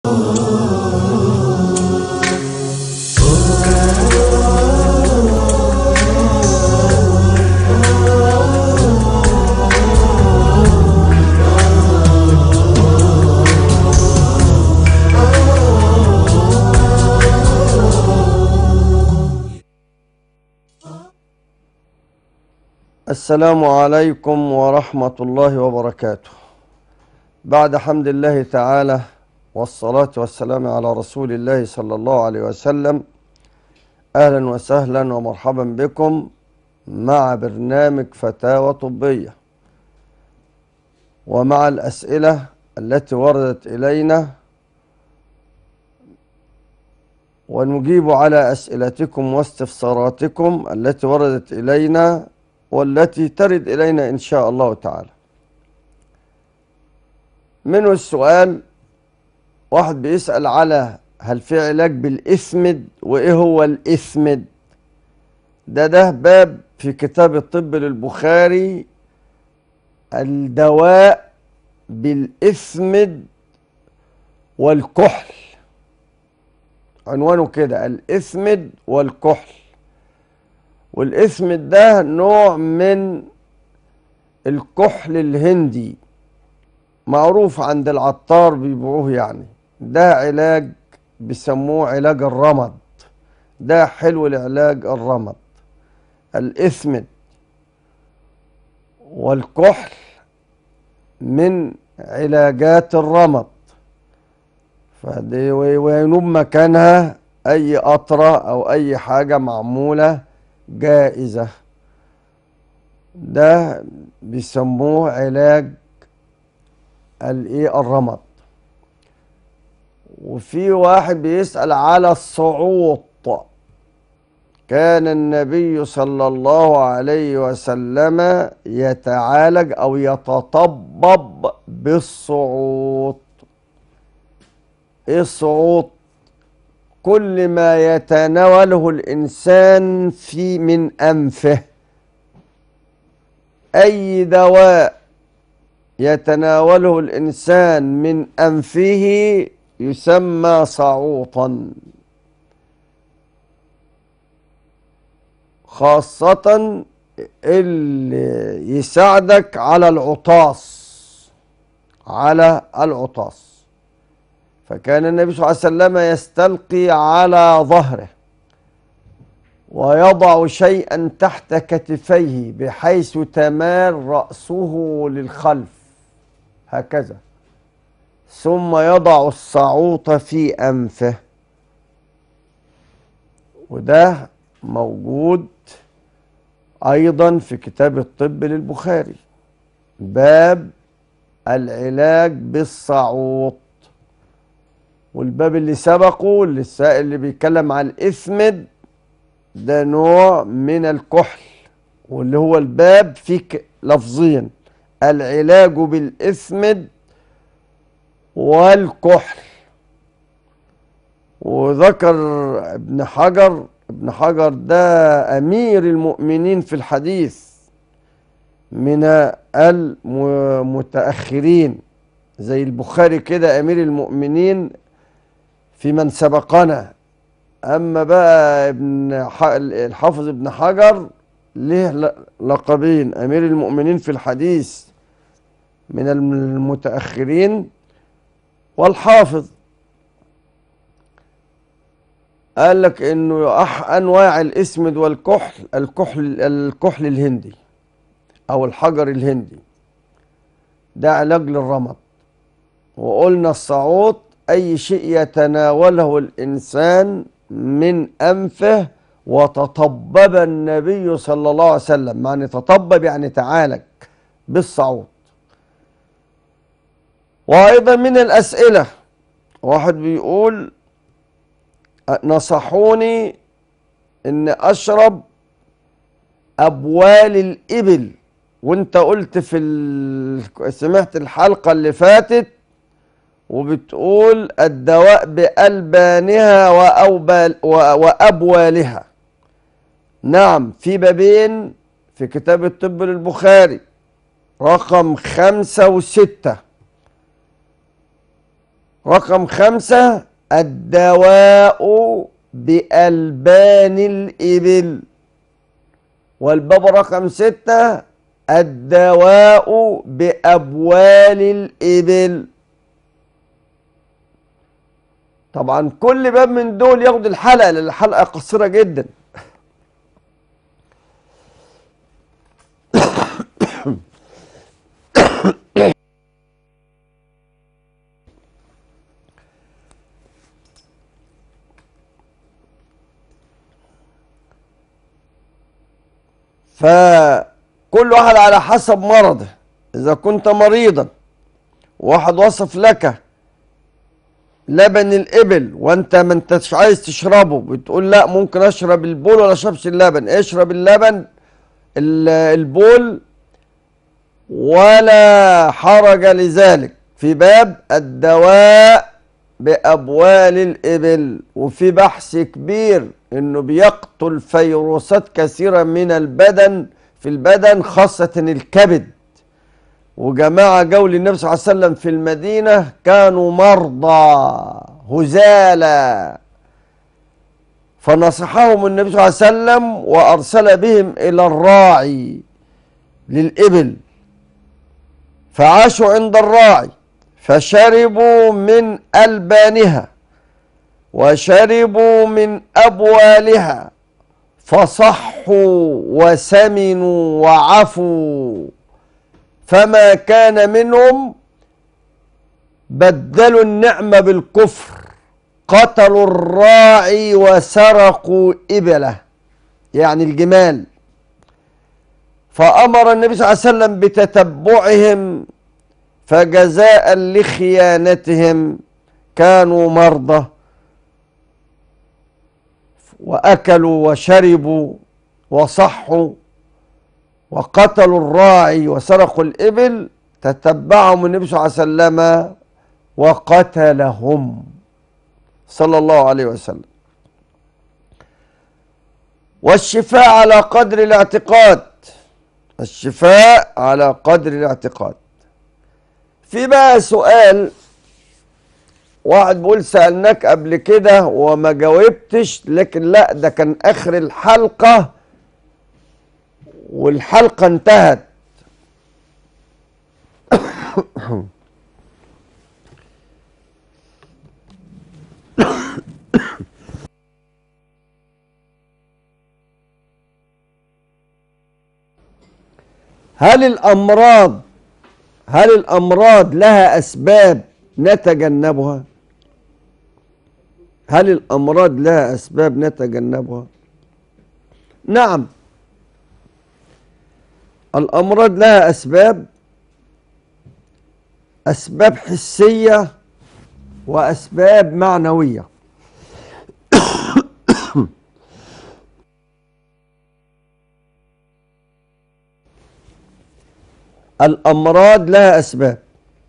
السلام عليكم ورحمة الله وبركاته بعد حمد الله تعالى والصلاة والسلام على رسول الله صلى الله عليه وسلم أهلا وسهلا ومرحبا بكم مع برنامج فتاوى طبية ومع الأسئلة التي وردت إلينا ونجيب على أسئلتكم واستفساراتكم التي وردت إلينا والتي ترد إلينا إن شاء الله تعالى منه السؤال واحد بيسأل على هل في علاج بالإثمد وإيه هو الإثمد ده ده باب في كتاب الطب للبخاري الدواء بالإثمد والكحل عنوانه كده الإثمد والكحل والإثمد ده نوع من الكحل الهندي معروف عند العطار بيبيعوه يعني ده علاج بيسموه علاج الرمد ده حلو لعلاج الرمد الإثمد والكحل من علاجات الرمد فدي وينوب مكانها أي قطرة أو أي حاجة معمولة جائزة ده بيسموه علاج الايه الرمد وفي واحد بيسأل على الصعوط كان النبي صلى الله عليه وسلم يتعالج او يتطبب بالصعوط ايه الصعوط كل ما يتناوله الانسان في من انفه اي دواء يتناوله الانسان من انفه يسمى صعوطا خاصة اللي يساعدك على العطاس على العطاس فكان النبي صلى الله عليه وسلم يستلقي على ظهره ويضع شيئا تحت كتفيه بحيث تمال رأسه للخلف هكذا ثم يضع الصعوط في أنفه وده موجود أيضا في كتاب الطب للبخاري باب العلاج بالصعوط والباب اللي سبقه اللي السائل اللي بيتكلم عن الإثمد ده نوع من الكحل واللي هو الباب فيه لفظين العلاج بالإثمد والكحل وذكر ابن حجر ابن حجر ده أمير المؤمنين في الحديث من المتأخرين زي البخاري كده أمير المؤمنين في من سبقنا أما بقى ابن الحافظ ابن حجر له لقبين أمير المؤمنين في الحديث من المتأخرين والحافظ قال لك انه أح انواع الاسمد والكحل الكحل الكحل الهندي او الحجر الهندي ده علاج للرمد وقلنا الصعود اي شيء يتناوله الانسان من انفه وتطبب النبي صلى الله عليه وسلم معنى تطبب يعني تعالج بالصعود وايضا من الاسئله واحد بيقول نصحوني ان اشرب ابوال الابل وانت قلت في ال... سمعت الحلقه اللي فاتت وبتقول الدواء بألبانها وأوبال وأبوالها نعم في بابين في كتاب الطب للبخاري رقم خمسة وستة رقم خمسة الدواء بألبان الإبل والباب رقم ستة الدواء بأبوال الإبل طبعا كل باب من دول ياخد الحلقة لأن الحلقة قصيرة جدا فكل واحد على حسب مرضه إذا كنت مريضا واحد وصف لك لبن الإبل وأنت ما أنتش عايز تشربه بتقول لا ممكن أشرب البول ولا أشربش اللبن اشرب اللبن ال- البول ولا حرج لذلك في باب الدواء بأبوال الإبل وفي بحث كبير إنه بيقتل فيروسات كثيرة من البدن في البدن خاصة الكبد وجماعة جو للنبي صلى الله عليه وسلم في المدينة كانوا مرضى هزالا فنصحهم النبي صلى الله عليه وسلم وأرسل بهم إلى الراعي للإبل فعاشوا عند الراعي فشربوا من ألبانها وشربوا من أبوالها فصحوا وسمنوا وعفوا فما كان منهم بدلوا النعمة بالكفر قتلوا الراعي وسرقوا إبله يعني الجمال فأمر النبي صلى الله عليه وسلم بتتبعهم فجزاء لخيانتهم كانوا مرضى وأكلوا وشربوا وصحوا وقتلوا الراعي وسرقوا الإبل تتبعهم النبي صلى الله عليه وسلم وقتلهم صلى الله عليه وسلم والشفاء على قدر الاعتقاد الشفاء على قدر الاعتقاد في بقى سؤال واحد بيقول سألناك قبل كده وما جاوبتش لكن لا ده كان آخر الحلقة والحلقة انتهت هل الأمراض هل الأمراض لها أسباب نتجنبها؟ هل الأمراض لها أسباب نتجنبها؟ نعم الأمراض لها أسباب أسباب حسية وأسباب معنوية الأمراض لها أسباب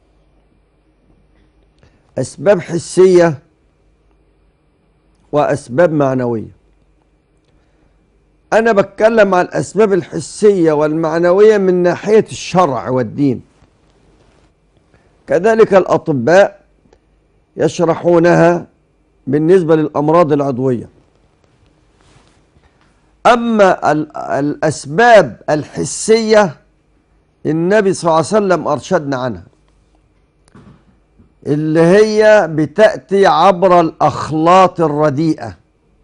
أسباب حسية وأسباب معنوية أنا بتكلم عن الأسباب الحسية والمعنوية من ناحية الشرع والدين كذلك الأطباء يشرحونها بالنسبة للأمراض العضوية أما ال- الأسباب الحسية النبي صلى الله عليه وسلم أرشدنا عنها اللي هي بتأتي عبر الأخلاط الرديئة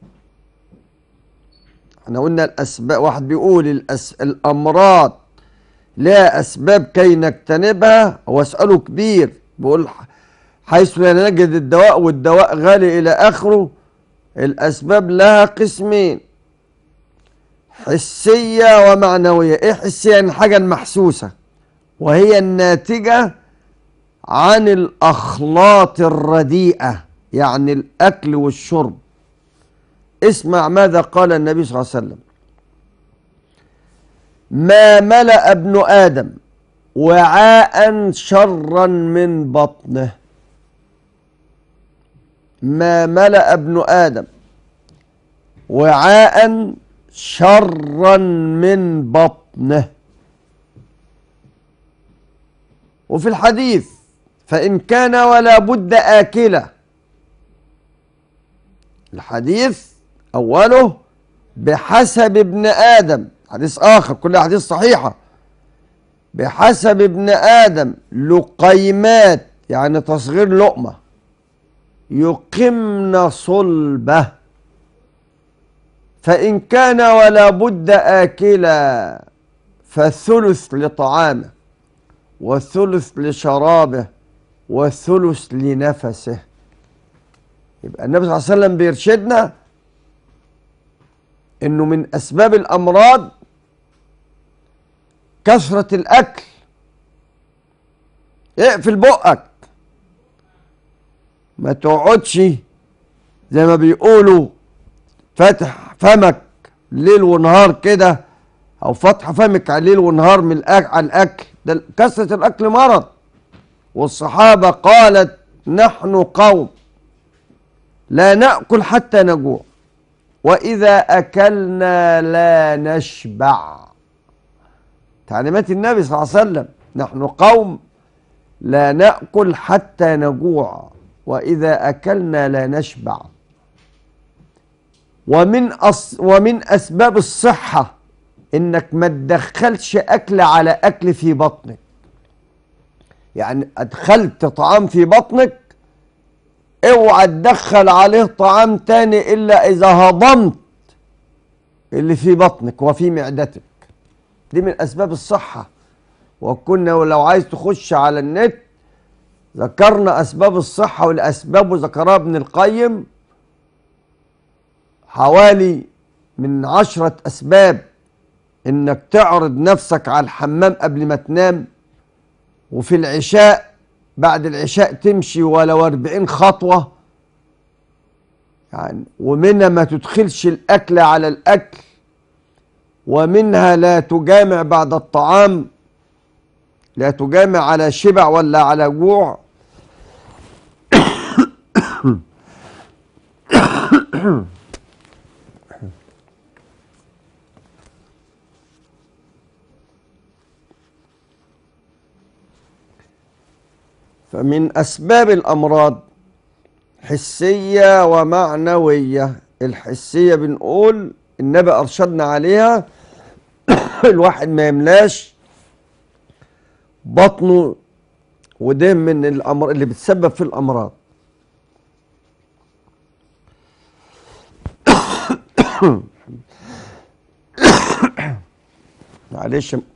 احنا قلنا الأسباب واحد بيقول الأس... الأمراض لها أسباب كي نجتنبها هو سؤاله كبير بيقول ح- حيث لا نجد الدواء والدواء غالي إلى آخره الأسباب لها قسمين حسية ومعنوية إيه حسية يعني حاجة محسوسة وهي الناتجة عن الأخلاط الرديئة يعني الأكل والشرب اسمع ماذا قال النبي صلى الله عليه وسلم ما ملأ ابن آدم وعاء شرا من بطنه ما ملأ ابن آدم وعاء شرا من بطنه وفي الحديث فإن كان ولا بد آكلا الحديث أوله بحسب ابن آدم حديث آخر كل حديث صحيحة بحسب ابن آدم لقيمات يعني تصغير لقمة يقمن صلبه فإن كان ولا بد آكلا فالثلث لطعامه والثلث لشرابه والثلث لنفسه يبقى النبي صلى الله عليه وسلم بيرشدنا انه من اسباب الامراض كثرة الاكل اقفل بقك ما تقعدش زي ما بيقولوا فاتح فمك ليل ونهار كده او فاتح فمك على ليل ونهار من الأكل على الاكل ده كثرة الاكل مرض والصحابة قالت نحن قوم لا نأكل حتى نجوع وإذا أكلنا لا نشبع تعليمات النبي صلى الله عليه وسلم نحن قوم لا نأكل حتى نجوع وإذا أكلنا لا نشبع ومن أص ومن أسباب الصحة إنك ما تدخلش أكل على أكل في بطنك يعني أدخلت طعام في بطنك اوعى تدخل عليه طعام تاني إلا إذا هضمت اللي في بطنك وفي معدتك دي من أسباب الصحة وكنا لو عايز تخش على النت ذكرنا أسباب الصحة والأسباب ذكرها ابن القيم حوالي من عشرة أسباب إنك تعرض نفسك على الحمام قبل ما تنام وفي العشاء بعد العشاء تمشي ولو 40 خطوة يعني ومنها ما تدخلش الأكل على الأكل ومنها لا تجامع بعد الطعام لا تجامع على شبع ولا على جوع فمن أسباب الأمراض حسية ومعنوية الحسية بنقول النبي أرشدنا عليها الواحد ما يملاش بطنه وده من الأمر اللي بتسبب في الأمراض معلش